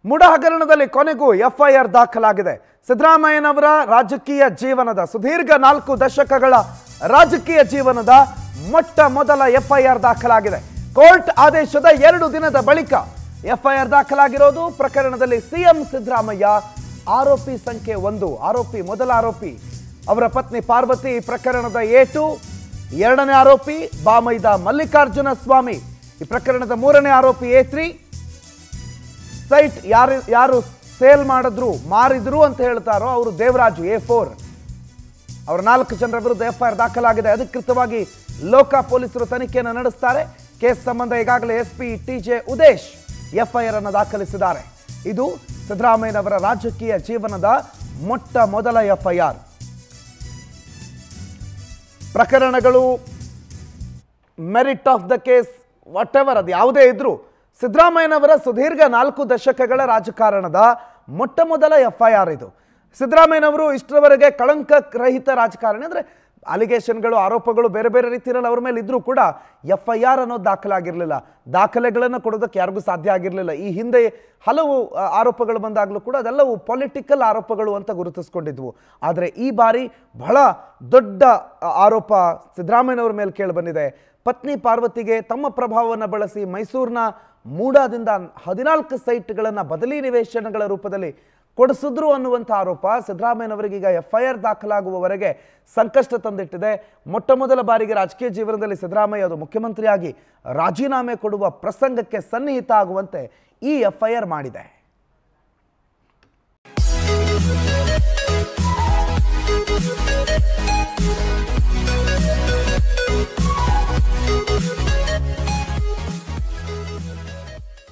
MUDA ಹಗರಣದಲ್ಲಿ ಕೊನೆಗೂ FIR ದಾಖಲಾಗಿದೆ ಸಿದ್ದರಾಮಯ್ಯನವರ ರಾಜಕೀಯ ಜೀವನದ ಸುದೀರ್ಘ ನಾಲ್ಕು ದಶಕಗಳ ರಾಜಕೀಯ ಜೀವನದ ಮೊಟ್ಟ ಮೊದಲ ಎಫ್ಐಆರ್ ದಾಖಲಾಗಿದೆ ಕೋರ್ಟ್ ಆದೇಶದ ಎರಡು ದಿನದ ಬಳಿಕ ಎಫ್ಐಆರ್ ದಾಖಲಾಗಿರೋದು ಪ್ರಕರಣದಲ್ಲಿ ಸಿಎಂ ಸಿದ್ದರಾಮಯ್ಯ ಆರೋಪಿ ಸಂಖ್ಯೆ ಒಂದು ಆರೋಪಿ ಮೊದಲ ಆರೋಪಿ ಅವರ ಪತ್ನಿ ಪಾರ್ವತಿ ಈ ಪ್ರಕರಣದ ಏಟು ಎರಡನೇ ಆರೋಪಿ ಬಾಮೈದ ಮಲ್ಲಿಕಾರ್ಜುನ ಸ್ವಾಮಿ ಈ ಪ್ರಕರಣದ ಮೂರನೇ ಆರೋಪಿ ಎ ತ್ರೀ ಸೈಟ್ ಯಾರು ಯಾರು ಸೇಲ್ ಮಾಡಿದ್ರು ಮಾರಿದ್ರು ಅಂತ ಹೇಳ್ತಾರೋ ಅವರು ದೇವರಾಜು ಎ ಫೋರ್ ಅವರ ನಾಲ್ಕು ಜನರ ವಿರುದ್ಧ ಎಫ್ಐಆರ್ ದಾಖಲಾಗಿದೆ ಅಧಿಕೃತವಾಗಿ ಲೋಕ ಪೊಲೀಸರು ತನಿಖೆಯನ್ನು ನಡೆಸ್ತಾರೆ ಕೇಸ್ ಸಂಬಂಧ ಈಗಾಗಲೇ S P T J Udesh FIR ಅನ್ನು ದಾಖಲಿಸಿದ್ದಾರೆ ಇದು ಸಿದ್ದರಾಮಯ್ಯನವರ ರಾಜಕೀಯ ಜೀವನದ ಮೊಟ್ಟ ಮೊದಲ ಎಫ್ಐಆರ್ ಪ್ರಕರಣಗಳು merit of the case whatever ಅದು ಯಾವುದೇ ಇದ್ರೂ ಸಿದ್ದರಾಮಯ್ಯನವರ ಸುದೀರ್ಘ ನಾಲ್ಕು ದಶಕಗಳ ರಾಜಕಾರಣದ ಮೊಟ್ಟ ಮೊದಲ ಎಫ್ ಐ ಆರ್ ಇದು ಸಿದ್ದರಾಮಯ್ಯನವರು ಇಷ್ಟರವರೆಗೆ ಕಳಂಕ ರಹಿತ ರಾಜಕಾರಣಿ ಅಂದರೆ ಅಲಿಗೇಷನ್ಗಳು ಆರೋಪಗಳು ಬೇರೆ ಬೇರೆ ರೀತಿಯಲ್ಲಿ ಅವ್ರ ಮೇಲೆ ಇದ್ರೂ ಕೂಡ ಎಫ್ ಐ ಆರ್ ಅನ್ನೋದು ದಾಖಲಾಗಿರಲಿಲ್ಲ ದಾಖಲೆಗಳನ್ನು ಕೊಡೋದಕ್ಕೆ ಯಾರಿಗೂ ಸಾಧ್ಯ ಆಗಿರಲಿಲ್ಲ ಈ ಹಿಂದೆ ಹಲವು ಆ, ಆರೋಪಗಳು ಬಂದಾಗಲೂ ಕೂಡ ಅದೆಲ್ಲವೂ ಪೊಲಿಟಿಕಲ್ ಆರೋಪಗಳು ಅಂತ ಗುರುತಿಸ್ಕೊಂಡಿದ್ವು ಆದರೆ ಈ ಬಾರಿ ಬಹಳ ದೊಡ್ಡ ಆ, ಆರೋಪ ಸಿದ್ದರಾಮಯ್ಯನವರ ಮೇಲೆ ಕೇಳಿ ಬಂದಿದೆ ಪತ್ನಿ ಪಾರ್ವತಿಗೆ ತಮ್ಮ ಪ್ರಭಾವವನ್ನು ಬಳಸಿ ಮೈಸೂರಿನ ಮೂಡಾದಿಂದ ಹದಿನಾಲ್ಕು ಸೈಟ್ಗಳನ್ನು ಬದಲಿ ನಿವೇಶನಗಳ ರೂಪದಲ್ಲಿ ಕೊಡಿಸಿದ್ರು ಅನ್ನುವಂಥ ಆರೋಪ ಸಿದ್ದರಾಮಯ್ಯನವರಿಗೀಗ ಎಫ್ ಐ ಆರ್ ದಾಖಲಾಗುವವರೆಗೆ ಸಂಕಷ್ಟ ತಂದಿಟ್ಟಿದೆ ಮೊಟ್ಟ ಮೊದಲ ಬಾರಿಗೆ ರಾಜಕೀಯ ಜೀವನದಲ್ಲಿ ಸಿದ್ದರಾಮಯ್ಯ ಅದು ಮುಖ್ಯಮಂತ್ರಿಯಾಗಿ ರಾಜೀನಾಮೆ ಕೊಡುವ ಪ್ರಸಂಗಕ್ಕೆ ಸನ್ನಿಹಿತ ಆಗುವಂತೆ ಈ ಎಫ್ ಐ ಆರ್ ಮಾಡಿದೆ